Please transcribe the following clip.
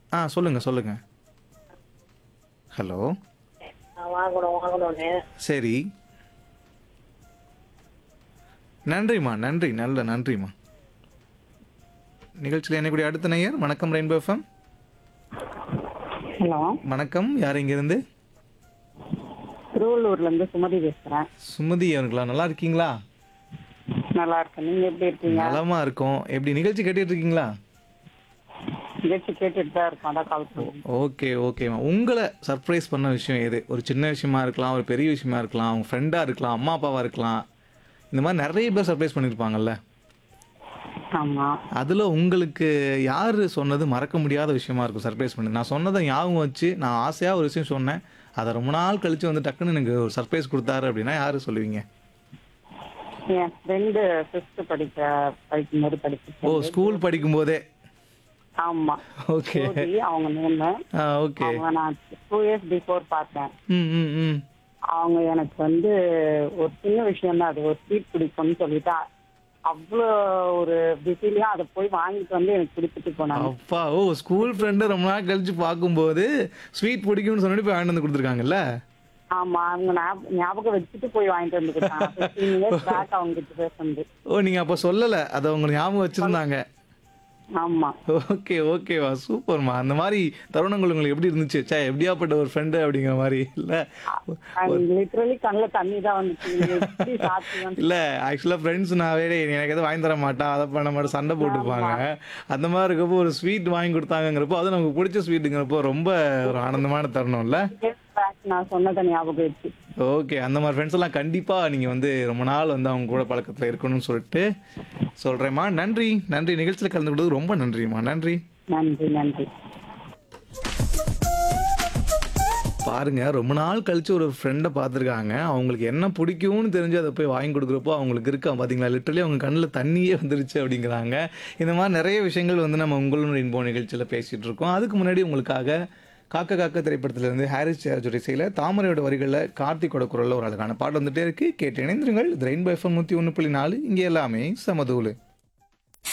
ஆ சொல்லுங்கள் சொல்லுங்கள் ஹலோ நான் வாங்கணும் வாங்கணும்னு சரி நன்றிம்மா நன்றி நல்ல நன்றிம்மா நிகழ்ச்சியில் என்னக்கூடிய அடுத்த நேயர் வணக்கம் ரெயின்போ எஃப்எம் ஹலோ வணக்கம் யார் இங்கேருந்து திருவள்ளூர்ல இருந்து சுமதி பேசுறேன் சுமதி அவர்களா நல்லா இருக்கீங்களா நல்லா இருக்கேன் நீங்க எப்படி இருக்கீங்க நலமா இருக்கோம் எப்படி நிகழ்ச்சி கேட்டுட்டு இருக்கீங்களா நிகழ்ச்சி கேட்டுட்டு தான் இருக்கோம் அதான் கால் பண்ணேன் ஓகே ஓகேம்மா உங்களை சர்ப்ரைஸ் பண்ண விஷயம் எது ஒரு சின்ன விஷயமா இருக்கலாம் ஒரு பெரிய விஷயமா இருக்கலாம் அவங்க ஃப்ரெண்டாக இருக்கலாம் அம்மா அப்பாவாக இருக்கலாம் இந்த மாதிரி நிறைய பேர் சர்ப்ரைஸ் பண்ணியிருப்பாங்கல்ல ஆமா அதில் உங்களுக்கு யார் சொன்னது மறக்க முடியாத விஷயமா இருக்கும் சர்ப்ரைஸ் பண்ணி நான் சொன்னதை ஞாபகம் வச்சு நான் ஆசையாக ஒரு விஷயம் சொன்னேன் அதை ரொம்ப நாள் கழிச்சு வந்து டக்குன்னு எனக்கு ஒரு சர்ப்ரைஸ் கொடுத்தாரு அப்படின்னா யார் சொல்லுவீங்க என் ஃப்ரெண்டு ஃபிஃப்த் படிக்க படிக்கும்போது ஓ படிச்சு ஸ்கூல் படிக்கும்போதே ஆமா ஓகே ஜோதி, அவங்க நேம் ஆ ஓகே அவங்க நான் டூ இயர்ஸ் பிஃபோர் பார்த்தேன் ம் ம் ம் அவங்க எனக்கு வந்து ஒரு சின்ன விஷயம் தான் அது ஒரு ஸ்வீட் பிடிக்கும்னு சொல்லிட்டு அவ்வளோ ஒரு பிஸிலையும் அதை போய் வாங்கிட்டு வந்து எனக்கு கொடுத்துட்டு போனாங்க அப்பா ஓ ஸ்கூல் ஃப்ரெண்டு ரொம்ப நாள் கழிச்சு பார்க்கும்போது ஸ்வீட் பிடிக்கும்னு சொன்னி போய் வாங்கிட்டு வந்து கொடுத்துருக்காங்கல்ல ஆமா அவங்க ஞாப- ஞாபகம் வச்சுட்டு போய் வாங்கிட்டு வந்து கொடுத்தாங்க ஃபிஃப்டீன் இயர்ஸ் பேக் அவங்க கிட்ட பேசுனது ஓ நீங்கள் அப்போ சொல்லலை அதை அவங்க ஞாபகம் வச்சுருந்தாங்க ஆமா ஓகே ஓகேவா சூப்பர்மா அந்த மாதிரி தருணங்கள் உங்களுக்கு எப்படி இருந்துச்சு சே எப்படியாப்பட்ட ஒரு ஃப்ரெண்டு அப்படிங்கிற மாதிரி இல்லை லிட்டரலி கண்ணுல தண்ணி தான் வந்துச்சு நீங்க எப்படி சாத்தியம் இல்லை ஆக்சுவலாக ஃப்ரெண்ட்ஸ்னாவே எனக்கு எதுவும் வாங்கி தர மாட்டான் அதை பண்ண மாட்டேன் சண்டை போட்டுப்பாங்க அந்த மாதிரி இருக்கப்போ ஒரு ஸ்வீட் வாங்கி கொடுத்தாங்கங்கிறப்போ அது நமக்கு பிடிச்ச ஸ்வீட்டுங்கிறப்போ ரொம்ப ஒரு ஆனந்தமான தருணம் இல்லை பேக் நான் சொன்னதை ஞாபகம் வச்சு ஓகே அந்த மாதிரி ஃப்ரெண்ட்ஸ் எல்லாம் கண்டிப்பாக நீங்கள் வந்து ரொம்ப நாள் வந்து அவங்க கூட பழக்கத்தில் இருக்கணும்னு சொல்லிட்டு சொல்கிறேம்மா நன்றி நன்றி நிகழ்ச்சியில் கலந்து கொடுத்தது ரொம்ப நன்றிம்மா நன்றி நன்றி நன்றி பாருங்க ரொம்ப நாள் கழிச்சு ஒரு ஃப்ரெண்டை பார்த்துருக்காங்க அவங்களுக்கு என்ன பிடிக்கும்னு தெரிஞ்சு அதை போய் வாங்கி கொடுக்குறப்போ அவங்களுக்கு இருக்கா பார்த்தீங்களா லிட்டரலி அவங்க கண்ணில் தண்ணியே வந்துருச்சு அப்படிங்கிறாங்க இந்த மாதிரி நிறைய விஷயங்கள் வந்து நம்ம உங்களுடைய இன்போ நிகழ்ச்சியில் பேசிகிட்டு இருக்கோம் அதுக்கு முன்னாடி உங்களுக்காக காக்க காக்க திரைப்படத்திலிருந்து ஹாரிஸ் ஜார்ஜ் இசையில் தாமரையோட வரிகளில் கார்த்திகோட குரலில் ஒரு அழகான பாட்டு வந்துட்டே இருக்கு கேட்டு இணைந்திருங்கள் இது ரெயின்போ எஃப்எம் நூற்றி ஒன்று புள்ளி நாலு இங்கே எல்லாமே சமதூலு